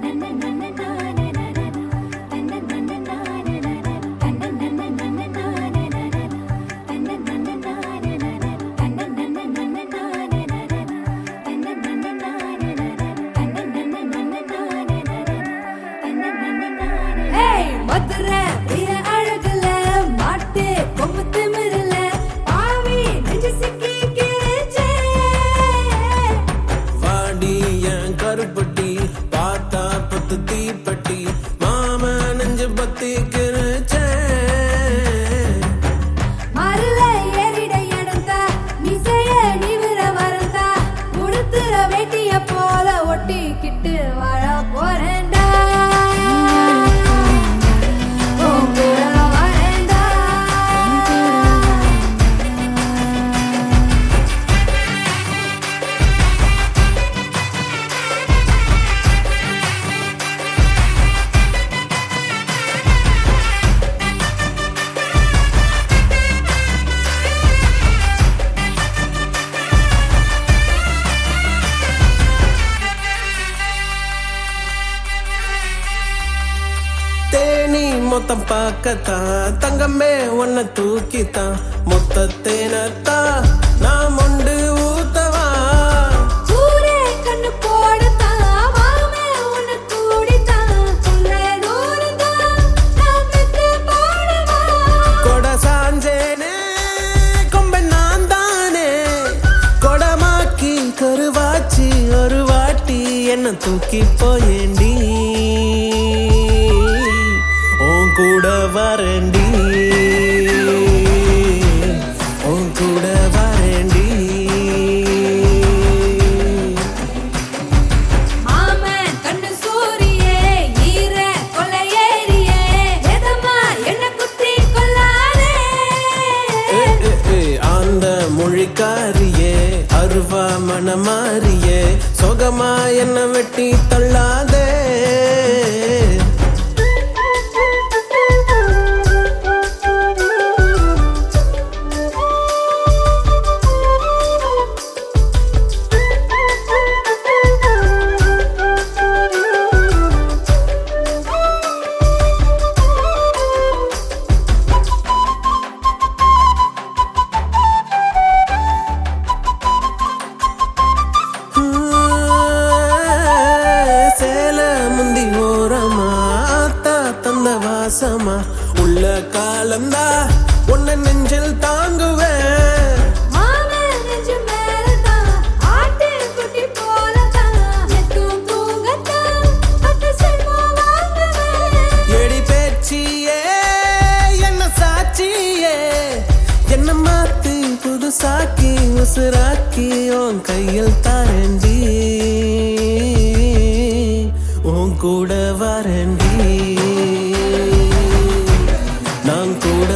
ஏய், மதுரை வீர அழகுல, மாட்டு கொம்பு திமிருல, பாவி நெஞ்சு சிக்கி கிழிச்சே. வாடி என் கருப்பட்டி பார்த்தா பத்து தீப்பட்டி மாம நெஞ்சு பத்தி கிருச்சேன் மருள ஏறிட எடுத்தா, மிசைய நிமிர மறந்தா, உடுத்துற வேட்டிய போல ஒட்டிக்கிட்டு வாழ போறேன்டா. உன் கூட வரேன்டா. தேனி மொத்தம் பார்க்கத்தான் தங்கமே உன்னை தூக்கித்தான் மொத்த தேனத்தான் நான் மொண்டு ஊத்தவா ஊரே கண்ணு போடத்தான், மாமே உன்னை கூடித்தான், உன்ன தூரத்தான், நான் பெத்து போடவா? கொட சாஞ்சேனே கொம்பை நான் தானே கொடமாக்கி கருவாச்சி ஒரு வாட்டி என்ன தூக்கி போயேண்டி உன் கூட வரேண்டி உன் கூட வரேண்டி மாமன் கண்ணு சூரியே, ஈர கொள்ளையேறியே, எதம்மா என்னை குத்தி கொல்லாதே. ஏ, ஏ, ஏ, அந்த மொழிக்காரியே அருவா மனமாரியே சொகமா என்ன வெட்டி தள்ளாதே சேல முந்தி ஓரமா ஆத்தா தந்த வாசமா உள்ள காலந்தா உன்னை நெஞ்சில் தாங்குவேன் மாமன் நெஞ்சு மேலதான், ஆட்டுக்குட்டி போலதான், எத்தும் தூங்கத்தான், பட்டு செல்வம் வாங்குவேன். எடி பேச்சியே என்ன சாட்சியே என்ன மாத்தி புதுசாக்கி உசுராக்கி உன் கையில் தாரண்டி உன் கூட வரண்டி நான் கூட